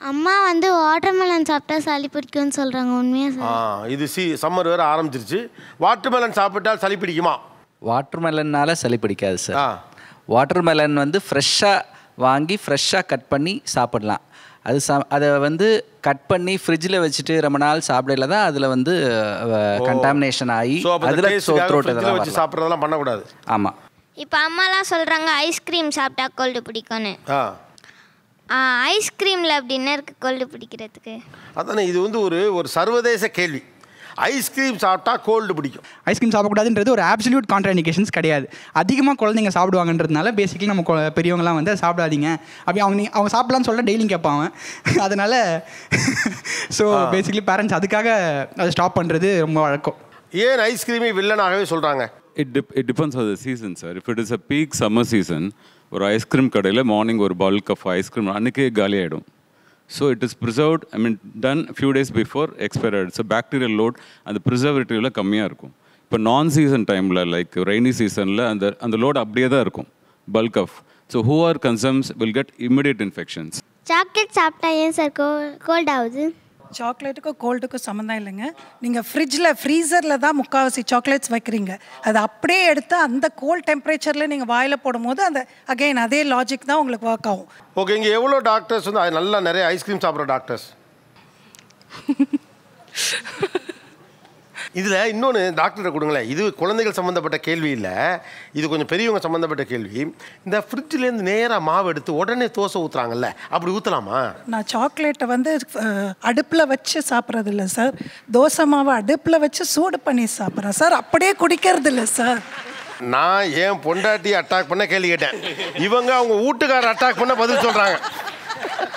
அம்மா வந்து வாட்டர்மெலன் சாப்பிட்டா சளி பிடிக்கும்னு சொல்கிறாங்க உண்மையாக ஆ சார் இது சி சம்மர் வேறு ஆரம்பிச்சிருச்சு வாட்டர்மெலன் சாப்பிட்டால் சளி பிடிக்குமா வாட்டர்மெலன்னால சளி பிடிக்காது சார் ஆ வாட்டர்மெலன் வந்து ஃப்ரெஷ்ஷாக வாங்கி ஃப்ரெஷ்ஷாக கட் பண்ணி சாப்பிடலாம் அது சா அதை வந்து கட் பண்ணி ஃப்ரிட்ஜில் வச்சுட்டு ரொம்ப நாள் சாப்பிடல தான் அதில் வந்து கண்டாமினேஷன் ஆகி ஸோ அப்போ அதில் டேஸ்ட்டுக்காக த்ரோட் ஃப்ரிட்ஜில் இதெல்லாம் வச்சு வரலாம் சாப்பிட்றதெல்லாம் பண்ணக்கூடாது ஆமாம் இப்போ அம்மாலாம் சொல்கிறாங்க ஐஸ்கிரீம் சாப்பிட்டா கோல்டு பிடிக்கும்னு ஆ ஐஸ்கிரீமில் அப்படி என்ன இருக்குது கோல்டு பிடிக்கிறதுக்கு அதானே இது வந்து ஒரு ஒரு சர்வதேச கேள்வி ஐஸ்கிரீம் சாப்பிட்டா கோல்டு பிடிக்கும் ஐஸ்கிரீம் சாப்பிடக்கூடாதுன்றது ஒரு ஆப்சல்யூட் கான்ட்ராண்டிகேஷன்ஸ் கிடையாது அதிகமாக குழந்தைங்க சாப்பிடுவாங்கன்றதுனால பேசிக்கலி நம்ம கொ- பெரியவங்கலாம் வந்து அதை சாப்பிடாதீங்க அப்படி அவங்க நீ- அவங்க சாப்பிடலாம்னு சொல்ல டெய்லியும் கேட்பாங்க அதனால ஸோ பேசிக்கலி பேரண்ட்ஸ் அதுக்காக அதை ஸ்டாப் பண்ணுறது ரொம்ப வழக்கம் ஏன் ஐஸ்கிரீமை வில்லனாகவே சொல்கிறாங்க It, dep- it depends on the season, sir. If it is a peak summer season, ஒரு ஐஸ்கிரீம் கடையில் மார்னிங் ஒரு பல்க் ஆஃப் ஐஸ்கிரீம் அன்றைக்கே காலி ஆகிடும் so it is preserved I mean then few days before expire ஆகிடுச்சு bacterial load அந்த ப்ரிசர்வேட்டிவில் கம்மியாக இருக்கும் இப்போ நான் சீசன் டைமில் லைக் ரெய்னி சீசனில் அந்த அந்த லோட் அப்படியே தான் இருக்கும் bulk of so who are consumes will get immediate infections chocolate சாப்பிட்டா ஏன் சார் கோ கோல்ட் ஆகுது சாக்லேட்டுக்கும் கோல்டுக்கும் சம்மந்தம் இல்லைங்க நீங்கள் ஃப்ரிட்ஜில் ஃப்ரீசரில் தான் முக்கால்வாசி சாக்லேட்ஸ் வைக்கிறீங்க அது அப்படியே எடுத்து அந்த கோல்ட் டெம்பரேச்சரில் நீங்கள் வாயில் போடும்போது அந்த அகைன் அதே லாஜிக் தான் உங்களுக்கு ஒர்க் ஆகும் ஓகே இங்கே எவ்வளோ டாக்டர்ஸ் வந்து அது நல்லா நிறைய ஐஸ்கிரீம் சாப்பிட்ற டாக்டர்ஸ் இதில் இன்னொன்று டாக்டர்கிட்ட கொடுங்களேன் இது குழந்தைகள் சம்மந்தப்பட்ட கேள்வி இல்லை இது கொஞ்சம் பெரியவங்க சம்மந்தப்பட்ட கேள்வி இந்த ஃப்ரிட்ஜிலேருந்து நேராக மாவு எடுத்து உடனே தோசை ஊற்றுறாங்கல்ல அப்படி ஊற்றலாமா நான் சாக்லேட்டை வந்து அடுப்பில் வச்சு சாப்பிட்றது இல்லை சார் தோசை மாவை அடுப்பில் வச்சு சூடு பண்ணி சாப்பிட்றேன் சார் அப்படியே குடிக்கிறது இல்லை சார் நான் ஏன் பொண்டாட்டி அட்டாக் பண்ண கேள்வி கேட்டேன் இவங்க அவங்க வீட்டுக்காரர் அட்டாக் பண்ண பதில் சொல்கிறாங்க